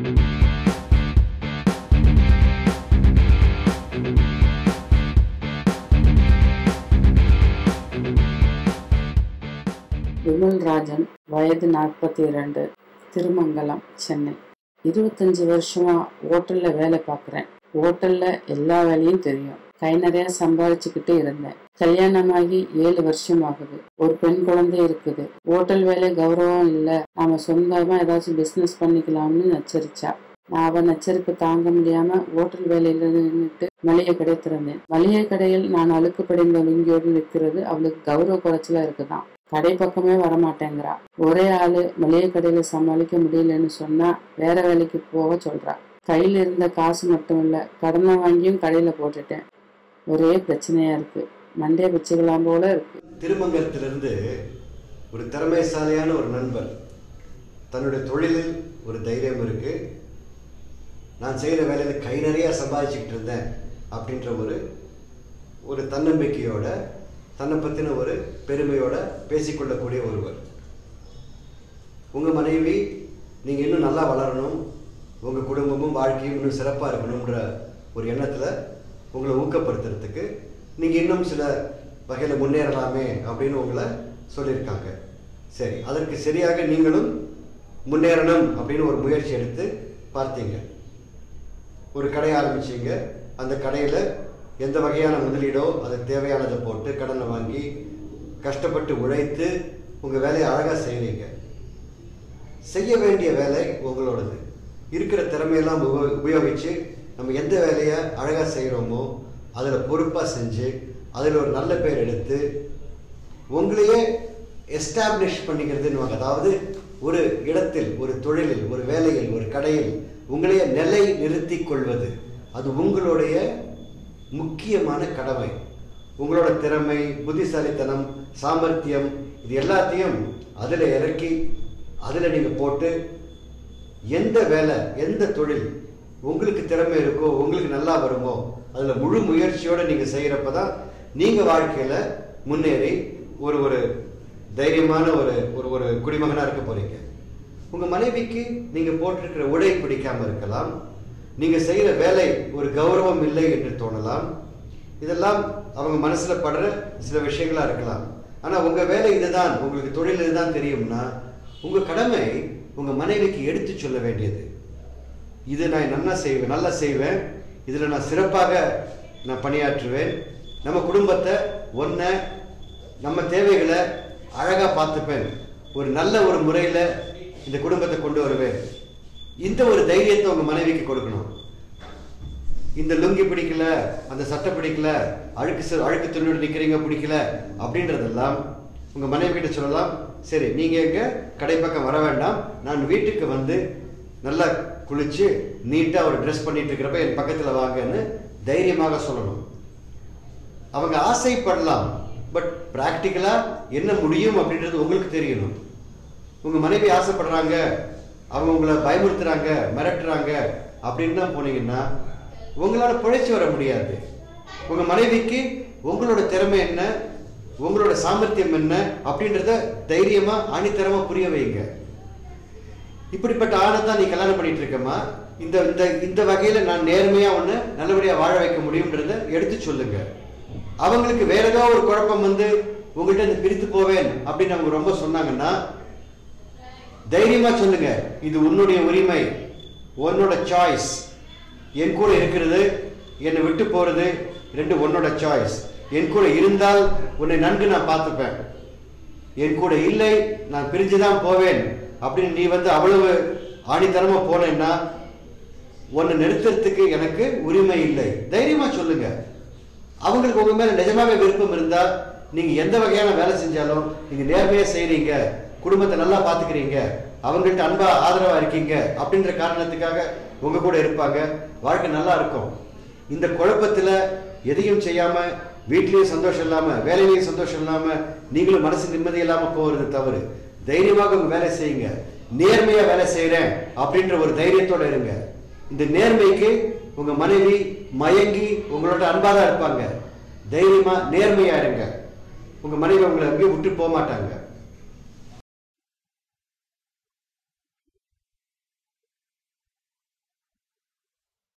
விமல்ராஜன் வயது நாற்பத்தி இரண்டு திருமங்கலம் சென்னை இருபத்தஞ்சி வருஷமா ஹோட்டல்ல வேலை பார்க்குறேன் ஹோட்டல்ல எல்லா வேலையும் தெரியும் கை நிறைய சம்பாதிச்சுக்கிட்டு இருந்தேன் கல்யாணமாகி ஏழு வருஷம் ஆகுது ஒரு பெண் குழந்தை இருக்குது ஹோட்டல் வேலை கௌரவம் இல்லை நாம சொந்தமா ஏதாச்சும் பிசினஸ் பண்ணிக்கலாம்னு நச்சரிச்சா நான் அவன் நச்சரிப்பு தாங்க முடியாம ஹோட்டல் வேலையில நின்றுட்டு மளிகை கடை திறந்தேன் மளிகை கடையில் நான் அழுக்கு படிந்த லுங்கியோடு நிற்கிறது அவளுக்கு கௌரவ குறைச்சலா இருக்குதான் கடை பக்கமே வரமாட்டேங்கிறா ஒரே ஆளு மளிகை கடையில சமாளிக்க முடியலன்னு சொன்னா வேற வேலைக்கு போக சொல்றா கையில இருந்த காசு மட்டும் இல்ல கடனை வாங்கியும் கடையில போட்டுட்டேன் ஒரே பிரச்சனையா இருக்கு மண்டே வச்சுக்கலாம் போல இருக்கு திருமங்கலத்திலிருந்து ஒரு திறமைசாலியான ஒரு நண்பர் தன்னுடைய தொழிலில் ஒரு தைரியம் இருக்கு நான் செய்கிற வேலையில் கை நிறைய சம்பாதிச்சுக்கிட்டு இருந்தேன் அப்படின்ற ஒரு ஒரு தன்னம்பிக்கையோட தன்னை பற்றின ஒரு பெருமையோட பேசிக்கொள்ளக்கூடிய ஒருவர் உங்கள் மனைவி நீங்கள் இன்னும் நல்லா வளரணும் உங்கள் குடும்பமும் வாழ்க்கையும் இன்னும் சிறப்பாக இருக்கணுன்ற ஒரு எண்ணத்தில் உங்களை ஊக்கப்படுத்துறதுக்கு நீங்கள் இன்னும் சில வகையில் முன்னேறலாமே அப்படின்னு உங்களை சொல்லியிருக்காங்க சரி அதற்கு சரியாக நீங்களும் முன்னேறணும் அப்படின்னு ஒரு முயற்சி எடுத்து பார்த்தீங்க ஒரு கடை ஆரம்பிச்சீங்க அந்த கடையில் எந்த வகையான முதலீடோ அது தேவையானதை போட்டு கடனை வாங்கி கஷ்டப்பட்டு உழைத்து உங்கள் வேலையை அழகாக செய்கிறீங்க செய்ய வேண்டிய வேலை உங்களோடது இருக்கிற திறமையெல்லாம் உப- உபயோகிச்சு நம்ம எந்த வேலையை அழகாக செய்கிறோமோ அதில் பொறுப்பாக செஞ்சு அதில் ஒரு நல்ல பேர் எடுத்து உங்களையே எஸ்டாப்ளிஷ் பண்ணிக்கிறதுன்னு அதாவது ஒரு இடத்தில் ஒரு தொழிலில் ஒரு வேலையில் ஒரு கடையில் உங்களையே நிலை நிறுத்திக் கொள்வது அது உங்களுடைய முக்கியமான கடமை உங்களோட திறமை புத்திசாலித்தனம் சாமர்த்தியம் இது எல்லாத்தையும் அதில் இறக்கி அதில் நீங்கள் போட்டு எந்த வேலை எந்த தொழில் உங்களுக்கு திறமை இருக்கோ உங்களுக்கு நல்லா வருமோ அதில் முழு முயற்சியோடு நீங்கள் செய்கிறப்ப தான் நீங்கள் வாழ்க்கையில் முன்னேறி ஒரு ஒரு தைரியமான ஒரு ஒரு ஒரு குடிமகனாக இருக்க போகிறீங்க உங்கள் மனைவிக்கு நீங்கள் போட்டிருக்கிற உடை பிடிக்காம இருக்கலாம் நீங்கள் செய்கிற வேலை ஒரு கௌரவம் இல்லை என்று தோணலாம் இதெல்லாம் அவங்க மனசில் படுற சில விஷயங்களா இருக்கலாம் ஆனால் உங்கள் வேலை இதுதான் உங்களுக்கு தொழில் இதுதான் தெரியும்னா உங்கள் கடமை உங்கள் மனைவிக்கு எடுத்து சொல்ல வேண்டியது இது நான் நல்லா செய்வேன் நல்லா செய்வேன் இதில் நான் சிறப்பாக நான் பணியாற்றுவேன் நம்ம குடும்பத்தை ஒன்றை நம்ம தேவைகளை அழகாக பார்த்துப்பேன் ஒரு நல்ல ஒரு முறையில் இந்த குடும்பத்தை கொண்டு வருவேன் இந்த ஒரு தைரியத்தை உங்கள் மனைவிக்கு கொடுக்கணும் இந்த லுங்கி பிடிக்கல அந்த சட்டை பிடிக்கல அழுக்கு ச- அழுக்கு துணியோடு நிற்கிறீங்க பிடிக்கல அப்படின்றதெல்லாம் உங்கள் மனைவி கிட்ட சொல்லலாம் சரி நீங்கள் எங்க கடை பக்கம் வர வேண்டாம் நான் வீட்டுக்கு வந்து நல்லா குளிச்சு நீட்டாக ஒரு ட்ரெஸ் பண்ணிட்டு இருக்கிறப்ப என் பக்கத்தில் வாங்கன்னு தைரியமாக சொல்லணும் அவங்க ஆசைப்படலாம் பட் ப்ராக்டிக்கலாக என்ன முடியும் அப்படின்றது உங்களுக்கு தெரியணும் உங்கள் மனைவி ஆசைப்படுறாங்க அவங்க உங்களை பயமுறுத்துறாங்க மிரட்டுறாங்க அப்படின்னு தான் போனீங்கன்னா உங்களால் பிழைச்சி வர முடியாது உங்கள் மனைவிக்கு உங்களோட திறமை என்ன உங்களோட சாமர்த்தியம் என்ன அப்படின்றத தைரியமாக ஆணித்தரமாக புரிய வைங்க இப்படிப்பட்ட ஆணை தான் நீ கல்யாணம் பண்ணிட்டு இருக்கமா இந்த இந்த இந்த வகையில நான் நேர்மையா ஒண்ணு நல்லபடியா வாழ வைக்க முடியும்ன்றத எடுத்து சொல்லுங்க அவங்களுக்கு வேற ஏதோ ஒரு குழப்பம் வந்து உங்கள்கிட்ட இருந்து பிரித்து போவேன் அப்படின்னு அவங்க ரொம்ப சொன்னாங்கன்னா தைரியமா சொல்லுங்க இது உன்னுடைய உரிமை உன்னோட சாய்ஸ் என் கூட இருக்கிறது என்னை விட்டு போறது ரெண்டு உன்னோட சாய்ஸ் என் கூட இருந்தால் உன்னை நன்கு நான் பார்த்துப்பேன் என் கூட இல்லை நான் பிரிஞ்சு தான் போவேன் அப்படின்னு நீ வந்து அவ்வளவு ஆணித்தனமா போனேன்னா உன்னை நிறுத்துறதுக்கு எனக்கு உரிமை இல்லை தைரியமா சொல்லுங்க அவங்களுக்கு உங்க மேல நிஜமாவே விருப்பம் இருந்தா நீங்க எந்த வகையான வேலை செஞ்சாலும் நீங்க நேர்மையா செய்றீங்க குடும்பத்தை நல்லா பாத்துக்கிறீங்க அவங்கள்ட்ட அன்பா ஆதரவா இருக்கீங்க அப்படின்ற காரணத்துக்காக உங்க கூட இருப்பாங்க வாழ்க்கை நல்லா இருக்கும் இந்த குழப்பத்துல எதையும் செய்யாம வீட்லயும் சந்தோஷம் இல்லாம வேலையிலயும் சந்தோஷம் இல்லாம நீங்களும் மனசு நிம்மதி இல்லாம போறது தவறு தைரியமாக உங்க வேலை செய்யுங்க நேர்மையா வேலை செய்றேன் அப்படின்ற ஒரு தைரியத்தோட இருங்க இந்த நேர்மைக்கு உங்க மனைவி மயங்கி உங்களோட அன்பாதான் இருப்பாங்க தைரியமா நேர்மையா இருங்க உங்க மனைவி உங்களை எங்கேயும் விட்டு போக மாட்டாங்க